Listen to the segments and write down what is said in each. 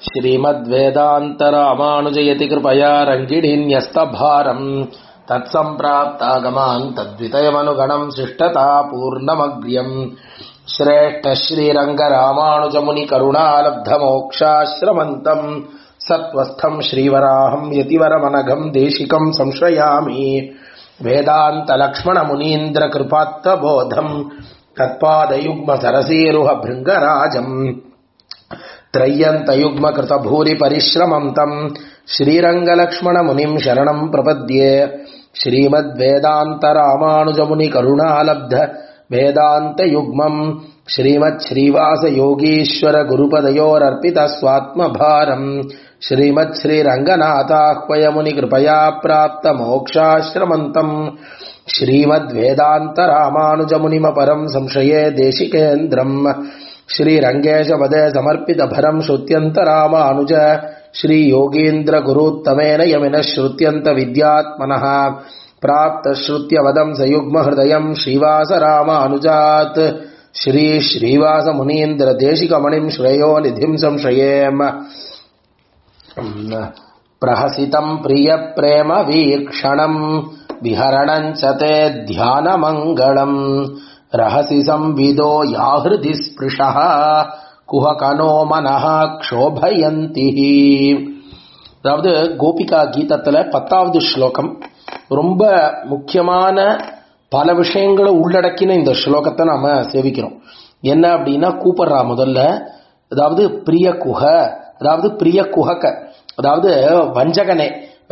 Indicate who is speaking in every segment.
Speaker 1: श्रीमद्वेदान्तरामानुजयति कृपया रङ्गिणीन्यस्तभारम् तत्सम्प्राप्तागमान् तद्वितयमनुगणम् शिष्टता पूर्णमग्र्यम् श्रेष्ठ श्रीरङ्गरामानुजमुनिकरुणालब्धमोक्षाश्रमन्तम् सत्त्वस्थम् श्रीवराहम् यतिवरमनघम् देशिकम् संश्रयामि वेदान्तलक्ष्मणमुनीन्द्रकृपात्तबोधम् तत्पादयुग्मसरसीरुह भृङ्गराजम् त्रय्यन्तयुग्मकृतभूरिपरिश्रमम् तम् श्रीरङ्गलक्ष्मणमुनिम् शरणम् प्रपद्ये श्रीमद्वेदान्तरामानुजमुनिकरुणालब्ध वेदान्तयुग्मम् श्रीमच्छ्रीवासयोगीश्वरगुरुपदयोरर्पितस्वात्मभारम् श्रीमच्छ्रीरङ्गनाथाह्वयमुनिकृपया प्राप्तमोक्षाश्रमन्तम् श्रीमद्वेदान्तरामानुजमुनिमपरम् संशये देशिकेन्द्रम् श्रीरङ्गेशपदे समर्पितभरम् श्रुत्यन्तरामानुज श्रीयोगीन्द्रगुरुत्तमेन यमिनः श्रुत्यन्तविद्यात्मनः प्राप्तश्रुत्यवदम् सयुग्महृदयम् श्रीवासरामानुजात् श्रीश्रीवासमुनीन्द्रदेशिकमणिम् श्रेयो निधिम् संशयेम प्रहसितम् प्रियप्रेमवीक्षणम् विहरणम् च ते ध्यानमङ्गलम् रहसि संविदो याहृदि स्पृशः குஹகனோ மனஹ க்ஷோபயந்தி அதாவது கோபிகா கீதத்துல பத்தாவது ஸ்லோகம் ரொம்ப முக்கியமான பல விஷயங்களை உள்ளடக்கின இந்த ஸ்லோகத்தை நாம சேவிக்கிறோம் என்ன அப்படின்னா கூப்பிடுறா முதல்ல அதாவது பிரிய குஹ அதாவது பிரிய குஹக அதாவது வஞ்சகனே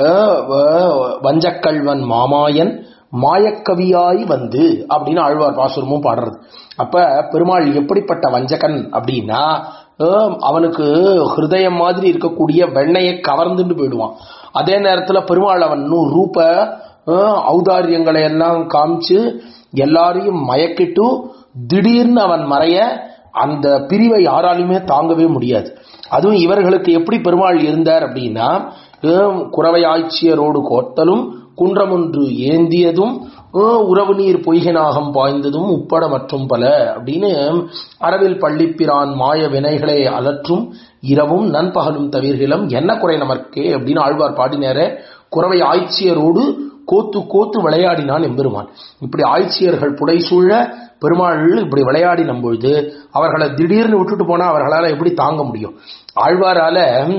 Speaker 1: வஞ்சக்கல்வன் மாமாயன் மாயக்கவியாய் வந்து அப்படின்னு ஆழ்வார் பாசுரமும் பாடுறது அப்ப பெருமாள் எப்படிப்பட்ட வஞ்சகன் அப்படின்னா அவனுக்கு ஹிருதயம் மாதிரி இருக்கக்கூடிய வெண்ணையை கவர்ந்துட்டு போயிடுவான் அதே நேரத்துல பெருமாள் அவன் ரூப ஔதாரியங்களை எல்லாம் காமிச்சு எல்லாரையும் மயக்கிட்டு திடீர்னு அவன் மறைய அந்த பிரிவை யாராலுமே தாங்கவே முடியாது அதுவும் இவர்களுக்கு எப்படி பெருமாள் இருந்தார் அப்படின்னா குறவை ஆட்சியரோடு கோத்தலும் குன்றமொன்று ஏந்தியதும் உறவு நீர் பொய்கனாகம் பாய்ந்ததும் உப்பட மற்றும் பல அப்படின்னு அரவில் பள்ளிப்பிரான் மாய வினைகளை அலற்றும் இரவும் நண்பகலும் தவிர்கிலம் என்ன குறை நமக்கே அப்படின்னு ஆழ்வார் பாடினேர குறவை ஆய்ச்சியரோடு கோத்து கோத்து விளையாடினான் எம்பெருமான் இப்படி ஆய்ச்சியர்கள் புடைசூழ பெருமாள் இப்படி விளையாடின பொழுது அவர்களை திடீர்னு விட்டுட்டு போனா அவர்களால எப்படி தாங்க முடியும் ஆழ்வாரால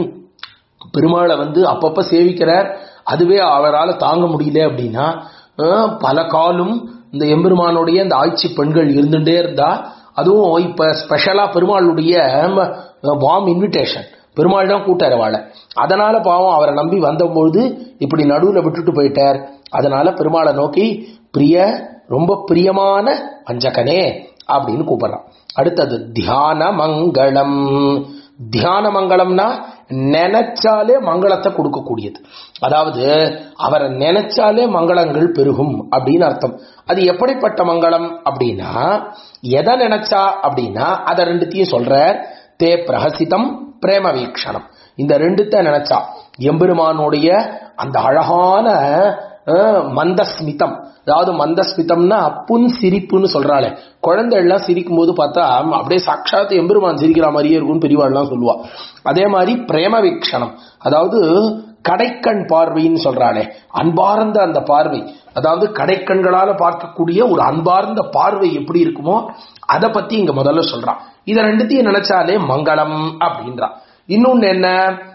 Speaker 1: பெருமாளை வந்து அப்பப்ப சேவிக்கிறார் அதுவே அவரால் தாங்க முடியல அப்படின்னா பல காலம் இந்த எம்பெருமானுடைய இந்த ஆட்சி பெண்கள் இருந்துட்டே இருந்தா அதுவும் இப்ப ஸ்பெஷலா பெருமாளுடைய வாம் இன்விடேஷன் பெருமாள் தான் கூட்டார் வாழ அதனால பாவம் அவரை நம்பி வந்தபொழுது இப்படி நடுவில் விட்டுட்டு போயிட்டார் அதனால பெருமாளை நோக்கி பிரிய ரொம்ப பிரியமான வஞ்சகனே அப்படின்னு கூப்பிடுறான் அடுத்தது தியான மங்களம் தியான மங்களம்னா நினைச்சாலே மங்களத்தை கொடுக்கக்கூடியது அதாவது அவரை நினைச்சாலே மங்களங்கள் பெருகும் அப்படின்னு அர்த்தம் அது எப்படிப்பட்ட மங்களம் அப்படின்னா எதை நினைச்சா அப்படின்னா அதை ரெண்டுத்தையும் சொல்ற தே பிரகசிதம் பிரேம வீக்ஷணம் இந்த ரெண்டுத்த நினைச்சா எம்பெருமானுடைய அந்த அழகான மந்தஸ்மிதம் அதாவது மந்தஸ்மிதம்னா புன் சிரிப்புன்னு சொல்றாளே குழந்தை எல்லாம் சிரிக்கும் போது பார்த்தா அப்படியே சாட்சாத் எம்பெருமான் சிரிக்கிற மாதிரியே இருக்கும்னு பெரியவாள்லாம் சொல்லுவா அதே மாதிரி பிரேம வீக்ஷணம் அதாவது கடைக்கண் பார்வைன்னு சொல்றாளே அன்பார்ந்த அந்த பார்வை அதாவது கடைக்கண்களால பார்க்கக்கூடிய ஒரு அன்பார்ந்த பார்வை எப்படி இருக்குமோ அதை பத்தி இங்க முதல்ல சொல்றான் இதை ரெண்டுத்தையும் நினைச்சாலே மங்களம் அப்படின்றான் இன்னொன்னு என்ன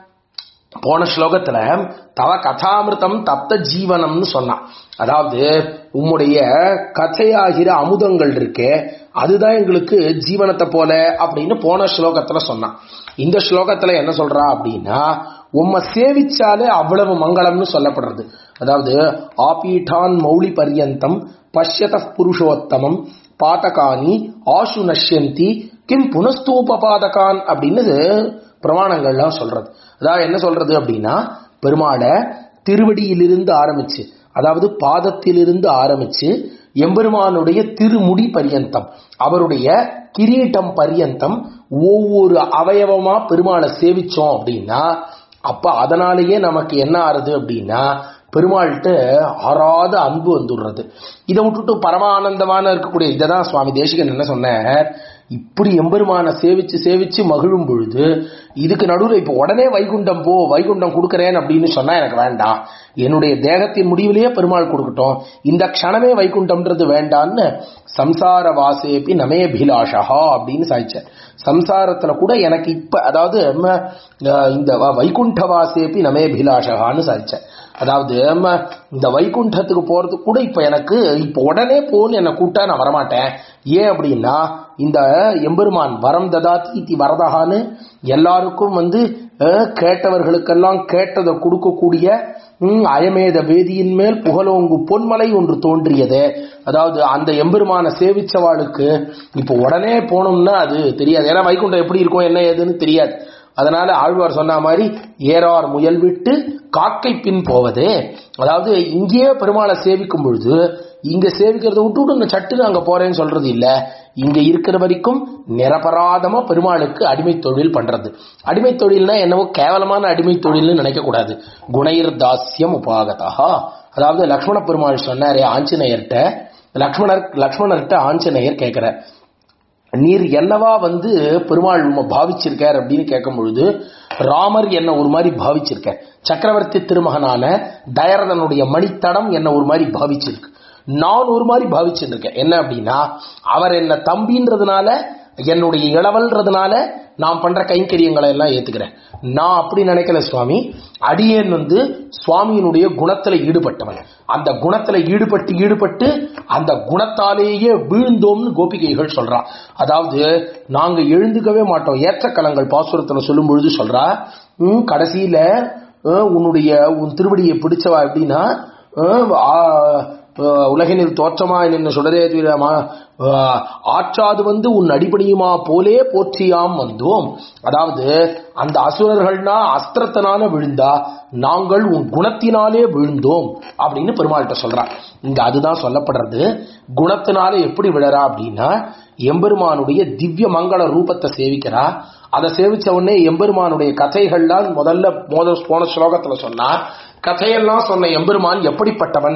Speaker 1: போன ஸ்லோகத்துல தவ கதாமிருத்தம் தப்த ஜீவனம்னு சொன்னான் அதாவது உம்முடைய கதையாகிற அமுதங்கள் இருக்கே அதுதான் எங்களுக்கு ஜீவனத்தை போல அப்படின்னு போன ஸ்லோகத்துல சொன்னான் இந்த ஸ்லோகத்துல என்ன சொல்றா அப்படின்னா உம்மை சேவிச்சாலே அவ்வளவு மங்களம்னு சொல்லப்படுறது அதாவது ஆபீட்டான் மௌலி பரியந்தம் பஷ்யத புருஷோத்தமம் பாதகானி ஆசு நஷ்யந்தி கிம் புனஸ்தூபாதகான் அப்படின்னு பிரமாணங்கள்லாம் சொல்றது அதாவது என்ன சொல்றது அப்படின்னா பெருமாளை திருவடியிலிருந்து ஆரம்பிச்சு அதாவது பாதத்திலிருந்து ஆரம்பிச்சு எம்பெருமானுடைய திருமுடி பரியந்தம் அவருடைய கிரீட்டம் பரியந்தம் ஒவ்வொரு அவயவமா பெருமாளை சேவிச்சோம் அப்படின்னா அப்ப அதனாலேயே நமக்கு என்ன ஆறுது அப்படின்னா பெருமாள்கிட்ட ஆறாத அன்பு வந்துடுறது இதை விட்டுட்டு பரமானந்தமான இருக்கக்கூடிய இதை தான் சுவாமி தேசிகன் என்ன சொன்னார் இப்படி எம்பெருமான சேவிச்சு சேவிச்சு மகிழும் பொழுது இதுக்கு நடுவில் இப்போ உடனே வைகுண்டம் போ வைகுண்டம் கொடுக்கறேன் அப்படின்னு சொன்னா எனக்கு வேண்டாம் என்னுடைய தேகத்தின் முடிவிலேயே பெருமாள் கொடுக்கட்டும் இந்த க்ஷணமே வைகுண்டம்ன்றது வேண்டான்னு சம்சார வாசேபி நமே பிலாஷா அப்படின்னு சாய்ச்சார் சம்சாரத்துல கூட எனக்கு இப்ப அதாவது ம, அஹ், இந்த வ- வைகுண்ட வாசேபி நமே பிலாஷகான்னு சாய்ச்சார் அதாவது ம, இந்த வைகுண்டத்துக்கு போறதுக்கு கூட இப்ப எனக்கு இப்ப உடனே போன்னு என்னை கூட்டா நான் வரமாட்டேன் ஏன் அப்படின்னா இந்த எம்பெருமான் வரம் ததாதி இதி வரதகான்னு எல்லாருக்கும் வந்து அஹ், கேட்டவர்களுக்கெல்லாம் கேட்டதை கொடுக்கக்கூடிய ம், அயமேத வேதியின் மேல் புகழோங்கு பொன்மலை ஒன்று தோன்றியது அதாவது அந்த எம்பெருமான சேவிச்சவாளுக்கு இப்போ உடனே போனோம்னா அது தெரியாது ஏன்னா வைகுண்டம் எப்படி இருக்கும் என்ன ஏதுன்னு தெரியாது அதனால ஆழ்வார் சொன்ன மாதிரி ஏறார் முயல் விட்டு காக்கை பின் போவதே அதாவது இங்கேயே பெருமாளை சேவிக்கும் பொழுது இங்க சேவிக்கிறத விட்டுவிட்டு நான் சட்டுன்னு அங்க போறேன்னு சொல்றது இல்ல இங்க இருக்கிற வரைக்கும் நிரபராதமா பெருமாளுக்கு அடிமை தொழில் பண்றது அடிமை தொழில்னா என்னவோ கேவலமான அடிமை தொழில்னு நினைக்க கூடாது குணைர் தாஸ்யம் உபாகதா அதாவது லக்ஷ்மண பெருமாள் சொன்னாரே ஆஞ்சநேயர்கிட்ட லக்ஷ்மணர் லக்ஷ்மணர்கிட்ட ஆஞ்சநேயர் கேட்கிறார் நீர் என்னவா வந்து பெருமாள் உம்மை பாவிச்சிருக்கார் அப்படின்னு கேட்கும் பொழுது ராமர் என்ன ஒரு மாதிரி பாவிச்சிருக்கார் சக்கரவர்த்தி திருமகனான தயரதனுடைய மணித்தடம் என்ன ஒரு மாதிரி பாவிச்சிருக்கு நான் ஒரு மாதிரி பாவிச்சுட்டு இருக்கேன் என்ன அப்படின்னா அவர் என்ன தம்பின்றதுனால என்னுடைய இளவல்றதுனால நான் பண்ற கைங்கரியங்களை எல்லாம் ஏத்துக்கிறேன் நான் அப்படி நினைக்கல சுவாமி அடியேன் வந்து சுவாமியினுடைய குணத்துல ஈடுபட்டவன் அந்த குணத்துல ஈடுபட்டு ஈடுபட்டு அந்த குணத்தாலேயே வீழ்ந்தோம்னு கோபிகைகள் சொல்றா அதாவது நாங்க எழுந்துக்கவே மாட்டோம் ஏற்றக்கலங்கள் பாசுரத்துல சொல்லும் பொழுது சொல்றா "ம், கடைசியில அஹ், உன்னுடைய உன் திருவடியை பிடிச்சவா எப்படின்னா அஹ், ஆ- அஹ், உலகினில் தோற்றமாய் நின்று சுடரே தீரமா அஹ், ஆற்றாது வந்து உன் அடிபணியுமா போலே போற்றியாம் வந்தோம் அதாவது அந்த அசுரர்கள்னா அஸ்திரத்தினால விழுந்தா நாங்கள் உன் குணத்தினாலே விழுந்தோம் அப்படின்னு பெருமாள்கிட்ட சொல்றான் இங்க அதுதான் சொல்லப்படுறது குணத்தினால எப்படி விழறா அப்படின்னா எம்பெருமானுடைய திவ்ய மங்கள ரூபத்தை சேவிக்கிறா அதை சேவிச்ச உடனே எம்பெருமானுடைய கதைகள்லாம் முதல்ல மோத போன ஸ்லோகத்துல சொன்னா கதையெல்லாம் சொன்ன எம்பெருமான் எப்படிப்பட்டவன்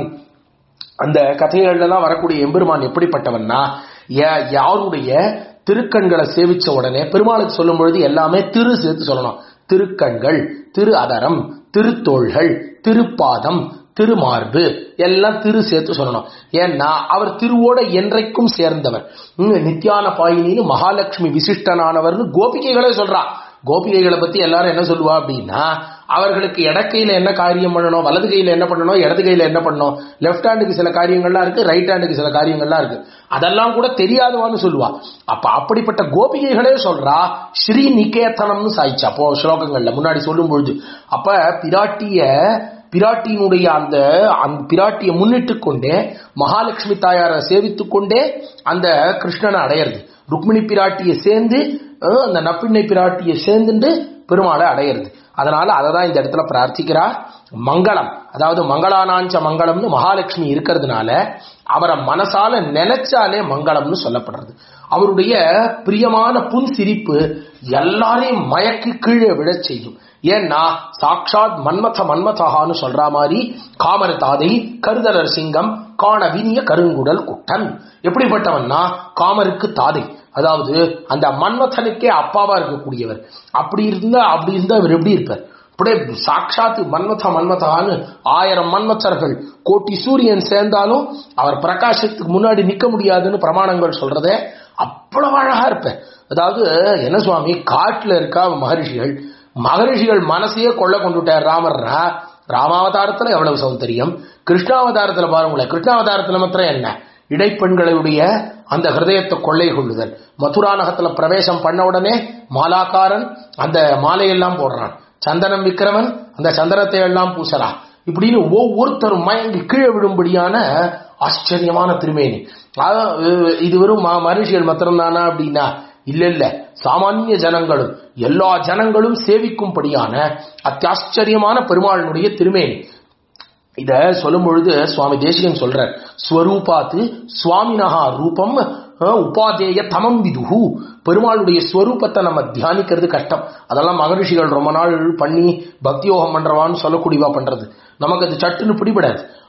Speaker 1: அந்த கதைகள்லாம் வரக்கூடிய எம்பெருமான் எப்படிப்பட்டவன்னா யா- யாருடைய திருக்கண்களை சேவிச்ச உடனே பெருமாளுக்கு சொல்லும் பொழுது எல்லாமே திரு சேர்த்து சொல்லணும் திருக்கண்கள் திரு அதரம் திருத்தோள்கள் திருப்பாதம் திருமார்பு எல்லாம் திரு சேர்த்து சொல்லணும் ஏன்னா அவர் திருவோட என்றைக்கும் சேர்ந்தவர் ம், நித்யான பாயினின்னு மகாலட்சுமி விசிஷ்டனானவர்னு கோபிகைகளே சொல்றா கோபிகைகளை பத்தி எல்லாரும் என்ன சொல்லுவா அப்படின்னா அவர்களுக்கு இடக்கையில என்ன காரியம் பண்ணணும் வலது கையில என்ன பண்ணணும் இடது கையில என்ன பண்ணணும் லெஃப்ட் ஹேண்டுக்கு சில காரியங்கள்லாம் இருக்கு ரைட் ஹேண்டுக்கு சில காரியங்கள்லாம் இருக்கு அதெல்லாம் கூட தெரியாதவான்னு சொல்லுவா அப்ப அப்படிப்பட்ட கோபிகைகளே சொல்றா ஸ்ரீ நிகேதனம்னு சாய்ச்சா அப்போ ஸ்லோகங்கள்ல முன்னாடி சொல்லும் பொழுது அப்ப பிராட்டிய பிராட்டியினுடைய அந்த அந்த பிராட்டியை முன்னிட்டு கொண்டே மகாலட்சுமி தாயாரை சேவித்துக் கொண்டே அந்த கிருஷ்ணனை அடையிறது ருக்மிணி பிராட்டியை சேர்ந்து அஹ், அந்த நப்பிண்ணை பிராட்டியை சேர்ந்துட்டு பெருமாளை அடையிறது அதனால அதை தான் இந்த இடத்துல பிரார்த்திக்கிறா மங்களம் அதாவது மங்களானாஞ்ச மங்களம்னு மகாலட்சுமி இருக்கிறதுனால அவரை மனசால நினைச்சாலே மங்களம்னு சொல்லப்படுறது அவருடைய பிரியமான புன் சிரிப்பு எல்லாரையும் மயக்கி கீழே விழச் செய்யும் ஏன்னா சாக்ஷாத் மன்மத மன்மதகான்னு சொல்ற மாதிரி காமர தாதை கருதலர் சிங்கம் காண வினிய கருங்குடல் குட்டன் எப்படிப்பட்டவன்னா காமருக்கு தாதை அதாவது அந்த மன்மதனுக்கே அப்பாவா இருக்கக்கூடியவர் அப்படி இருந்தா அப்படி இருந்தா இவர் எப்படி இருப்பார் அப்படியே சாட்சாத்து மன்மத மன்மதான்னு ஆயிரம் மன்மத்தர்கள் கோட்டி சூரியன் சேர்ந்தாலும் அவர் பிரகாசத்துக்கு முன்னாடி நிக்க முடியாதுன்னு பிரமாணங்கள் சொல்றதே அவ்வளவு அழகா இருப்பேன் அதாவது என்ன சுவாமி காட்டுல இருக்கா மகரிஷிகள் மகரிஷிகள் மனசையே கொள்ள கொண்டுட்டார் ராமர்னா ராமாவதாரத்துல எவ்வளவு சௌந்தரியம் கிருஷ்ணாவதாரத்துல பாருங்களேன் கிருஷ்ணாவதாரத்துல மாத்திரம் என்ன இடைப்பெண்களுடைய அந்த ஹிருதயத்தை கொள்ளை கொள்ளுதல் மதுரா நகத்துல பிரவேசம் பண்ண உடனே மாலாக்காரன் அந்த மாலையெல்லாம் போடுறான் சந்தனம் விக்கிரமன் அந்த சந்தனத்தை எல்லாம் பூசலாம் இப்படின்னு ஒவ்வொருத்தரும் மயங்கி கீழே விடும்படியான ஆச்சரியமான திருமேனி அதாவது, இது வெறும் மா- மனுஷிகள் மாத்திரம்தானா அப்படின்னா இல்ல இல்ல சாமானிய ஜனங்களும் எல்லா ஜனங்களும் சேவிக்கும்படியான அத்தியாச்சரியமான பெருமாளினுடைய திருமேனி இத சொல்லும் பொழுது சுவாமி தேசிகன் சொல்றார் ஸ்வரூபாத்து சுவாமினஹா ரூபம் அஹ், உபாதேய தமம் விதுகு பெருமாளுடைய ஸ்வரூபத்தை நம்ம தியானிக்கிறது கஷ்டம் அதெல்லாம் மகரிஷிகள் ரொம்ப நாள் பண்ணி பக்தி யோகம் பண்றவான்னு சொல்லக்கூடியவா பண்றது நமக்கு அது சட்டுன்னு பிடிபடாது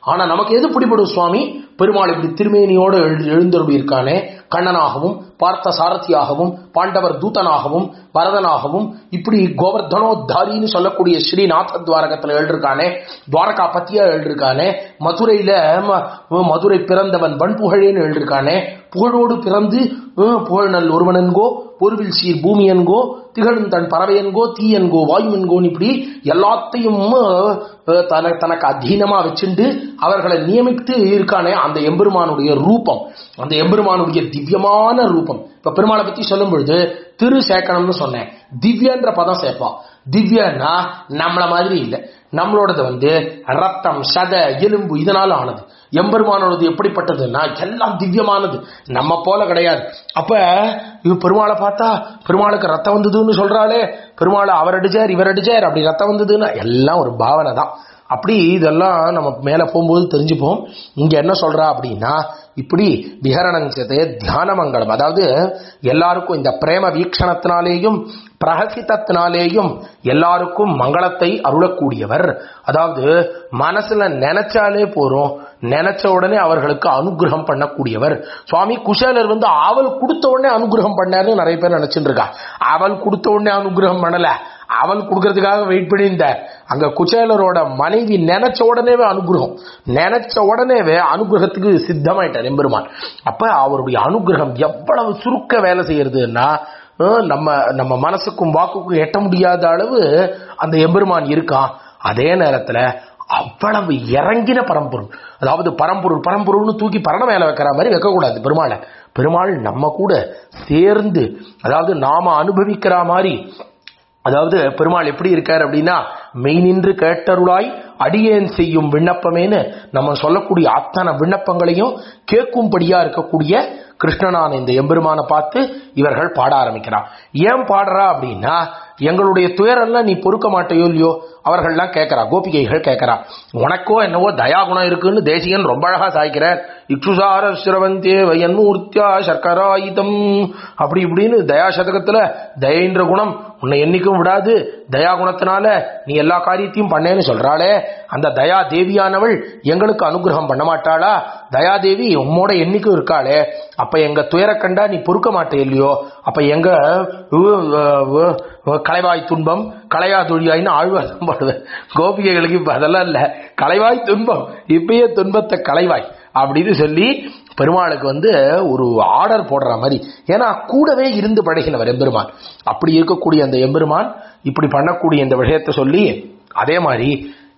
Speaker 1: ஆனா நமக்கு எது பிடிபடும் சுவாமி பெருமாள் இப்படி திருமேனியோடு எழு- எழுந்தருளி இருக்கானே கண்ணனாகவும் பார்த்த சாரதியாகவும் பாண்டவர் தூதனாகவும் பரதனாகவும் இப்படி கோவர்தனோத்தாரின்னு சொல்லக்கூடிய ஸ்ரீநாத துவாரகத்துல எழுதிருக்கானே துவாரகா பத்தியா எழுதிருக்கானே மதுரையில ம- மதுரை பிறந்தவன் வன்புகழேன்னு எழுதிருக்கானே புகழோடு பிறந்து அஹ், புகழ்நல் ஒருவனென்கோ பொருவில் சீர் பூமியன்கோ திகழும் தன் பறவையன்கோ தீயன்கோ வாயுமென்கோன்னு இப்படி எல்லாத்தையும் அஹ், தன தனக்கு அதீனமா வச்சுண்டு அவர்களை நியமித்து இருக்கானே அந்த எம்பெருமானுடைய ரூபம் அந்த எம்பெருமானுடைய திவ்யமான ரூபம் இப்ப பெருமாளை பத்தி சொல்லும் பொழுது திரு சேக்கணம்னு சொன்னேன் திவ்யன்ற பதம் சேர்ப்பான் திவ்யன்னா நம்மள மாதிரி இல்லை நம்மளோடது வந்து ரத்தம் சத எலும்பு இதனால ஆனது எம்பெருமானோடது எப்படிப்பட்டதுன்னா எல்லாம் திவ்யமானது நம்ம போல கிடையாது அப்ப இவ பெருமாளை பார்த்தா பெருமாளுக்கு ரத்தம் வந்ததுன்னு சொல்றாளே பெருமாளை அவர் அடிச்சார் இவர் அடிச்சார் அப்படி ரத்தம் வந்ததுன்னா எல்லாம் ஒரு பாவனை தான் அப்படி இதெல்லாம் நம்ம மேல போகும்போது தெரிஞ்சுப்போம் இங்க என்ன சொல்றா அப்படின்னா இப்படி விஹரணஞ்சதே தியான மங்களம் அதாவது எல்லாருக்கும் இந்த பிரேம வீக்ஷணத்தினாலேயும் பிரகசிதத்தினாலேயும் எல்லாருக்கும் மங்களத்தை அருளக்கூடியவர் அதாவது மனசுல நினைச்சாலே போறோம் நினைச்ச உடனே அவர்களுக்கு அனுகிரகம் பண்ணக்கூடியவர் சுவாமி குஷேலர் வந்து அவள் கொடுத்த உடனே அனுகிரகம் பண்ணாருன்னு நிறைய பேர் நினைச்சிட்டு இருக்கா அவள் கொடுத்த உடனே அனுகிரகம் பண்ணல அவள் கொடுக்கறதுக்காக வெயிட் பண்ணியிருந்தார் அங்க குச்சேலரோட மனைவி நினைச்ச உடனேவே அனுகிரகம் நினைச்ச உடனேவே அனுகிரகத்துக்கு சித்தமாயிட்டார் எம்பெருமான் அப்ப அவருடைய அனுகிரகம் எவ்வளவு சுருக்க வேலை செய்யறதுன்னா அஹ், நம்ம நம்ம மனசுக்கும் வாக்குக்கும் எட்ட முடியாத அளவு அந்த எம்பெருமான் இருக்கான் அதே நேரத்துல அவ்வளவு இறங்கின பரம்பொருள் அதாவது பரம்பொருள் பரம்பொருள்னு தூக்கி பரண மேல வைக்கிற மாதிரி வைக்கக்கூடாது பெருமாளை பெருமாள் நம்ம கூட சேர்ந்து அதாவது நாம அனுபவிக்கிற மாதிரி அதாவது பெருமாள் எப்படி இருக்கார் அப்படின்னா மெய் நின்று கேட்டருளாய் அடியேன் செய்யும் விண்ணப்பமேன்னு நம்ம சொல்லக்கூடிய அத்தனை விண்ணப்பங்களையும் கேட்கும்படியா இருக்கக்கூடிய கிருஷ்ணனான இந்த எம்பெருமானை பார்த்து இவர்கள் பாட ஆரம்பிக்கிறான் ஏன் பாடுறா அப்படின்னா எங்களுடைய துயரெல்லாம் நீ பொறுக்க மாட்டையோ இல்லையோ அவர்கள்லாம் கேட்கறா கோபிகைகள் கேட்கறா உனக்கோ என்னவோ தயாகுணம் இருக்குன்னு தேசிகன் ரொம்ப அழகா சாய்க்கிறார் இக்ஷுசார சிரவந்தே வயன்மூர்த்தியா சர்க்கராயுதம் அப்படி இப்படின்னு தயா சதகத்துல தயன்ற குணம் உன்னை என்னைக்கும் விடாது தயா குணத்தினால நீ எல்லா காரியத்தையும் பண்ணேன்னு சொல்றாளே அந்த தயா தேவியானவள் எங்களுக்கு அனுகிரகம் பண்ண மாட்டாளா தயாதேவி உம்மோட என்னைக்கும் இருக்காளே அப்ப எங்க துயர கண்டா நீ பொறுக்க மாட்டே இல்லையோ அப்ப எங்க உ- உ- உ- கலைவாய் துன்பம் கலையா தொழியாயின்னு ஆழ்வாதம் பாடுவேன் கோபிகைகளுக்கு இப்ப அதெல்லாம் இல்ல கலைவாய் துன்பம் இப்பயே துன்பத்தை கலைவாய் அப்படின்னு சொல்லி பெருமாளுக்கு வந்து ஒரு ஆர்டர் போடுற மாதிரி ஏன்னா கூடவே இருந்து பழகினவர் எம்பெருமான் அப்படி இருக்கக்கூடிய அந்த எம்பெருமான் இப்படி பண்ணக்கூடிய இந்த விஷயத்தை சொல்லி அதே மாதிரி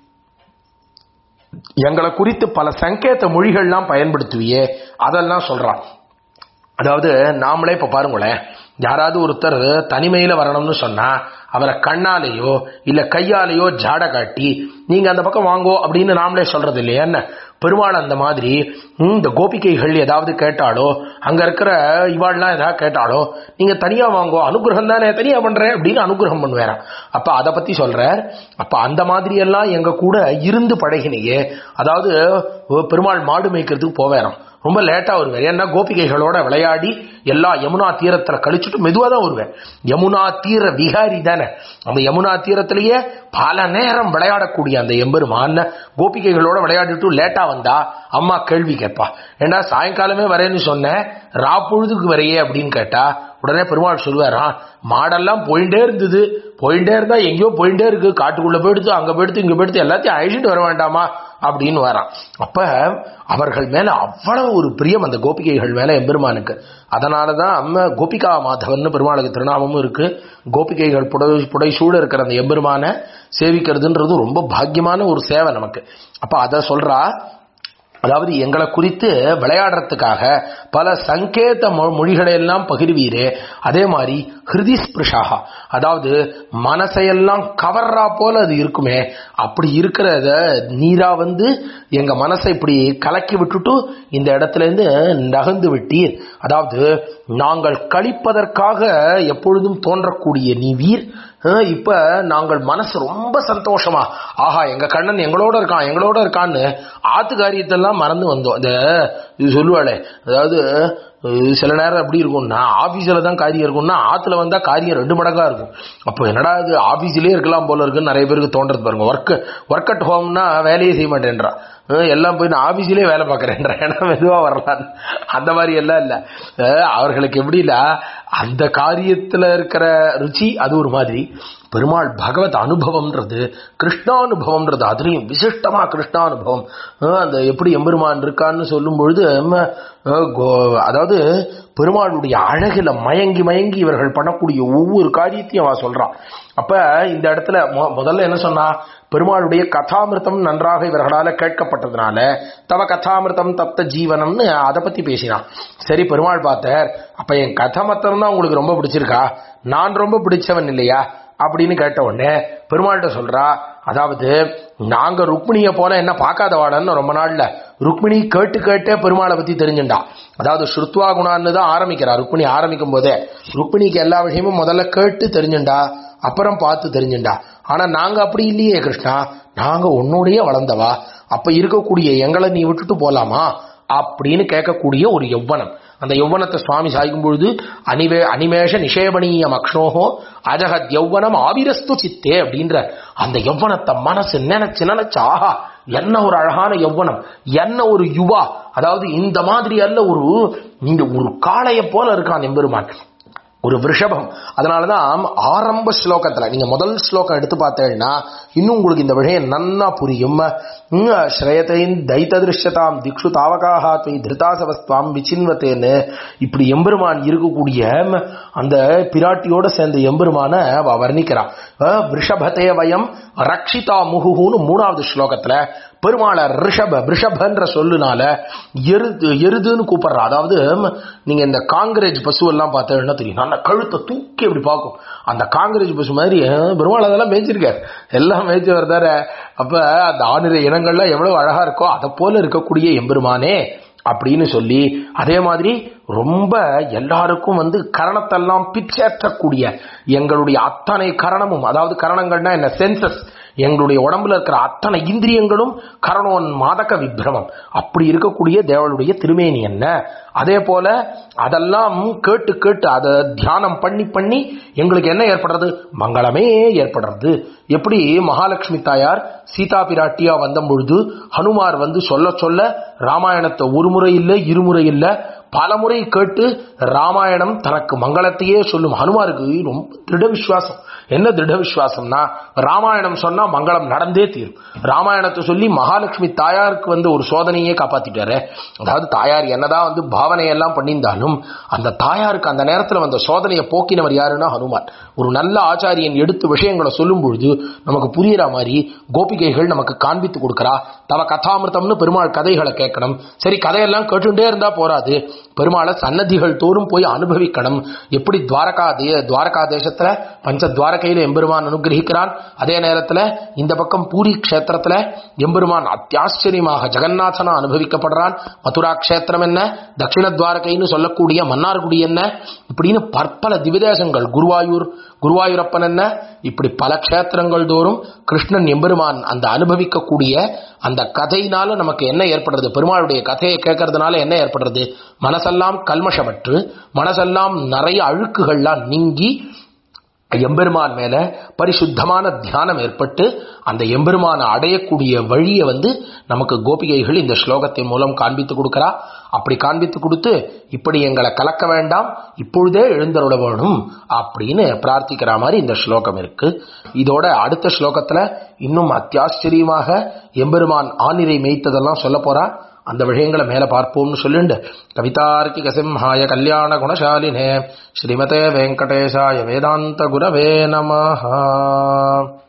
Speaker 1: எங்களை குறித்து பல சங்கேத மொழிகள்லாம் பயன்படுத்துவியே அதெல்லாம் சொல்றான் அதாவது நாமளே இப்ப பாருங்களேன் யாராவது ஒருத்தர் தனிமையில வரணும்னு சொன்னா அவரை கண்ணாலேயோ இல்ல கையாலேயோ ஜாட காட்டி நீங்க அந்த பக்கம் வாங்கோ அப்படின்னு நாமளே சொல்றது இல்லையா என்ன பெருமாள் அந்த மாதிரி ம், இந்த கோபிகைகள் ஏதாவது கேட்டாலோ அங்க இருக்கிற இவாள்லாம் ஏதாவது கேட்டாலோ நீங்க தனியா வாங்கோ அனுகிரகம் தானே தனியா பண்றேன் அப்படின்னு அனுகிரகம் பண்ணுவேறாம் அப்ப அதை பத்தி சொல்றார் அப்ப அந்த மாதிரி எல்லாம் எங்க கூட இருந்து பழகினையே அதாவது பெருமாள் மாடு மேய்க்கிறதுக்கு போவேறாம் ரொம்ப லேட்டா வருவார் ஏன்னா கோபிகைகளோட விளையாடி எல்லா யமுனா தீரத்துல கழிச்சுட்டு மெதுவா தான் வருவேன் யமுனா தீர விகாரி தானே அந்த யமுனா தீரத்திலேயே பல நேரம் விளையாடக்கூடிய அந்த எம்பெருமான் கோபிகைகளோட விளையாடிட்டு லேட்டா வந்தா அம்மா கேள்வி கேட்பா ஏன்னா சாயங்காலமே வரேன்னு சொன்னேன் ரா பொழுதுக்கு வரையே அப்படின்னு கேட்டா உடனே பெருமாள் சொல்லுவாராம் மாடெல்லாம் போயிட்டே இருந்தது போயிட்டே இருந்தா எங்கேயோ போயிட்டே இருக்கு காட்டுக்குள்ள போயிடுத்து அங்க போயிடுத்து இங்க போயிடுத்து எல்லாத்தையும் அழிச்சிட்டு வர வேண்டாமா அப்படின்னு வரான் அப்ப அவர்கள் மேல அவ்வளவு ஒரு பிரியம் அந்த கோபிகைகள் மேல எம்பெருமானுக்கு அதனாலதான் அம்ம கோபிகா மாதவன் பெருமாளுக்கு திருநாமமும் இருக்கு கோபிகைகள் புடை புடைசூட இருக்கிற அந்த எம்பெருமான சேவிக்கிறதுன்றது ரொம்ப பாக்கியமான ஒரு சேவை நமக்கு அப்ப அத சொல்றா அதாவது எங்களை குறித்து விளையாடுறதுக்காக பல சங்கேத மொ- மொழிகளை எல்லாம் பகிர்வீரே அதே மாதிரி ஹிருதி ஸ்பிருஷாக அதாவது மனசையெல்லாம் கவர்றா போல அது இருக்குமே அப்படி இருக்கிறத நீரா வந்து எங்க மனசை இப்படி கலக்கி விட்டுட்டு இந்த இடத்துல இருந்து நகர்ந்து விட்டீர் அதாவது நாங்கள் கழிப்பதற்காக எப்பொழுதும் தோன்றக்கூடிய நீ வீர் அஹ், இப்ப நாங்கள் மனசு ரொம்ப சந்தோஷமா ஆஹா எங்க கண்ணன் எங்களோட இருக்கான் எங்களோட இருக்கான்னு ஆத்து காரியத்தெல்லாம் மறந்து வந்தோம் இந்த இது சொல்லுவாளே அதாவது அஹ் சில நேரம் எப்படி இருக்கும்னா ஆபீஸ்ல தான் காரியம் இருக்கும்னா ஆத்துல வந்தா காரியம் ரெண்டு மடங்கா இருக்கும் அப்போ என்னடா இது ஆபீஸ்லயே இருக்கலாம் போல இருக்குன்னு நிறைய பேருக்கு தோன்றது பாருங்க ஒர்க் ஒர்க் அட் ஹோம்னா வேலையே செய்ய மாட்டேன்றா அஹ் எல்லாம் போய் நான் ஆபீஸ்லயே வேலை பார்க்கறேன்ற ஏன்னா மெதுவா வரலாம் அந்த மாதிரி எல்லாம் இல்ல அஹ் அவர்களுக்கு எப்படின்னா அந்த காரியத்துல இருக்கிற ருச்சி அது ஒரு மாதிரி பெருமாள் பகவத் அனுபவம்ன்றது கிருஷ்ணானுபவம்ன்றது அதுலயும் விசிஷ்டமா கிருஷ்ணானுபவம் அஹ் அந்த எப்படி எம்பெருமான் இருக்கான்னு சொல்லும் பொழுது ம, அஹ் கோ- அதாவது பெருமாளுடைய அழகுல மயங்கி மயங்கி இவர்கள் பண்ணக்கூடிய ஒவ்வொரு காரியத்தையும் அவன் சொல்றான் அப்ப இந்த இடத்துல மொ- முதல்ல என்ன சொன்னா பெருமாளுடைய கதாமிருத்தம் நன்றாக இவர்களால கேட்கப்பட்டதுனால தவ கதாமிருத்தம் தப்த ஜீவனம்னு அதை பத்தி பேசினான் சரி பெருமாள் பார்த்தார் அப்ப என் கதாமத்தம் தான் உங்களுக்கு ரொம்ப பிடிச்சிருக்கா நான் ரொம்ப பிடிச்சவன் இல்லையா அப்படின்னு கேட்ட உடனே பெருமாள்கிட்ட சொல்றா அதாவது நாங்க ருக்மிணிய போல என்ன பார்க்காதவாளன்னு ரொம்ப நாள்ல ருக்மிணி கேட்டு கேட்டே பெருமாளை பத்தி தெரிஞ்சுண்டா அதாவது ஸ்ருத்வா குணான்னு தான் ஆரம்பிக்கிறா ருக்மிணி ஆரம்பிக்கும் போதே ருக்மிணிக்கு எல்லா விஷயமும் முதல்ல கேட்டு தெரிஞ்சுண்டா அப்புறம் பார்த்து தெரிஞ்சுண்டா ஆனா நாங்க அப்படி இல்லையே கிருஷ்ணா நாங்க உன்னோடயே வளர்ந்தவா அப்ப இருக்கக்கூடிய எங்களை நீ விட்டுட்டு போலாமா அப்படின்னு கேட்கக்கூடிய ஒரு யௌவனம் அந்த யௌவனத்தை சுவாமி சாய்க்கும் பொழுது அனிவே அனிமேஷ நிஷேபணீயம் அக்ஷோஹோ அஜகத் யௌவனம் ஆவிரஸ்து சித்தே அப்படின்ற அந்த யௌவனத்தை மனசு நினைச்சு நினைச்சு ஆஹா என்ன ஒரு அழகான யௌவனம் என்ன ஒரு யுவா அதாவது இந்த மாதிரி அல்ல ஒரு இந்த ஒரு காளைய போல இருக்கான் எம்பெருமான் ஒரு விஷபம் அதனாலதான் ஆரம்ப ஸ்லோகத்துல நீங்க முதல் ஸ்லோகம் எடுத்து பார்த்தேன்னா இன்னும் உங்களுக்கு இந்த விஷயம் நன்னா புரியும் உம், ஸ்ரயத்தைன் தைத்த திருஷ்யதாம் திக்ஷு தாவகாஹா துவை திருதாசவஸ்துவாம் விசின்வத்தேன்னு இப்படி எம்பெருமான் இருக்கக்கூடிய ம், அந்த பிராட்டியோட சேர்ந்த எம்பெருமான அவ வர்ணிக்கிறா அஹ், விஷபதே வயம் ரக்ஷிதா முகுன்னு மூணாவது ஸ்லோகத்துல பெருமாளை ரிஷப ரிஷபன்ற சொல்லுனால எருது எருதுன்னு கூப்பிடுறா அதாவது ம், நீங்க இந்த காங்கிரேஜ் பசு எல்லாம் பார்த்தீங்கன்னா தெரியும் நல்ல கழுத்தை தூக்கி அப்படி பார்க்கும் அந்த காங்கிரேஜ் பசு மாதிரி அஹ், பெருமாள் அதெல்லாம் மேய்ச்சிருக்காரு எல்லாம் மேய்ச்சி வருதார அப்ப அந்த ஆணிர இனங்கள்லாம் எவ்வளவு அழகா இருக்கோ அதை போல இருக்கக்கூடிய எம்பெருமானே அப்படின்னு சொல்லி அதே மாதிரி ரொம்ப எல்லாருக்கும் வந்து கரணத்தெல்லாம் பிச்சேற்றக்கூடிய எங்களுடைய அத்தனை கரணமும் அதாவது கரணங்கள்னா என்ன சென்சஸ் எங்களுடைய உடம்புல இருக்கிற அத்தனை இந்திரியங்களும் கரணோன் மாதக விப்ரமம் அப்படி இருக்கக்கூடிய தேவனுடைய திருமேனி என்ன அதே போல அதெல்லாம் கேட்டு கேட்டு அதை தியானம் பண்ணி பண்ணி எங்களுக்கு என்ன ஏற்படுறது மங்களமே ஏற்படுறது எப்படி மகாலட்சுமி தாயார் சீதா பிராட்டியா வந்த பொழுது ஹனுமார் வந்து சொல்ல சொல்ல ராமாயணத்தை ஒரு முறை இல்லை இருமுறை இல்லை பல முறை கேட்டு ராமாயணம் தனக்கு மங்களத்தையே சொல்லும் ஹனுமாருக்கு ரொம்ப திருட விசுவாசம் என்ன திருட விசுவாசம்னா ராமாயணம் சொன்னா மங்களம் நடந்தே தீரும் ராமாயணத்தை சொல்லி மகாலட்சுமி தாயாருக்கு வந்து ஒரு சோதனையே காப்பாத்திட்டாரு அதாவது தாயார் என்னதான் வந்து பாவனையெல்லாம் பண்ணியிருந்தாலும் அந்த தாயாருக்கு அந்த நேரத்துல வந்த சோதனையை போக்கினவர் யாருன்னா ஹனுமான் ஒரு நல்ல ஆச்சாரியன் எடுத்து விஷயங்களை சொல்லும் பொழுது நமக்கு புரியுற மாதிரி கோபிகைகள் நமக்கு காண்பித்து கொடுக்கறா தவ கதாமிருத்தம்னு பெருமாள் கதைகளை கேட்கணும் சரி கதையெல்லாம் கேட்டுட்டே இருந்தா போராது பெருமாளை சன்னதிகள் தோறும் போய் அனுபவிக்கணும் எப்படி துவாரகா தே துவாரகா தேசத்துல பஞ்ச துவாரகையில எம்பெருமான் அனுகிரகிக்கிறான் அதே நேரத்துல இந்த பக்கம் பூரி க்ஷேத்திரத்துல எம்பெருமான் அத்தியாச்சரியமாக ஜெகநாதனா அனுபவிக்கப்படுறான் மதுரா க்ஷேத்திரம் என்ன தட்சிண துவாரகைன்னு சொல்லக்கூடிய மன்னார்குடி என்ன இப்படின்னு பற்பல திவிதேசங்கள் குருவாயூர் குருவாயூரப்பன் என்ன இப்படி பல க்ஷேத்திரங்கள் தோறும் கிருஷ்ணன் எம்பெருமான் அந்த அனுபவிக்கக்கூடிய அந்த கதையினால நமக்கு என்ன ஏற்படுறது பெருமாளுடைய கதையை கேட்கறதுனால என்ன ஏற்படுறது மனசெல்லாம் கல்மஷமற்று மனசெல்லாம் நிறைய அழுக்குகள்லாம் நீங்கி எம்பெருமான் மேல பரிசுத்தமான தியானம் ஏற்பட்டு அந்த எம்பெருமானை அடையக்கூடிய வழியை வந்து நமக்கு கோபிகைகள் இந்த ஸ்லோகத்தின் மூலம் காண்பித்து கொடுக்கிறா அப்படி காண்பித்து கொடுத்து இப்படி எங்களை கலக்க வேண்டாம் இப்பொழுதே எழுந்தருள வேணும் அப்படின்னு பிரார்த்திக்கிற மாதிரி இந்த ஸ்லோகம் இருக்கு இதோட அடுத்த ஸ்லோகத்துல இன்னும் அத்தியாச்சரியமாக எம்பெருமான் ஆனிரை மேய்த்ததெல்லாம் சொல்ல போறா அந்த விஷயங்களை மேல பார்ப்போம்னு சொல்லிண்டு கவிதார்க்கிக சிம்ஹாய கல்யாண குணசாலினே ஸ்ரீமதே வெங்கடேசாய வேதாந்த குரவே நமஹா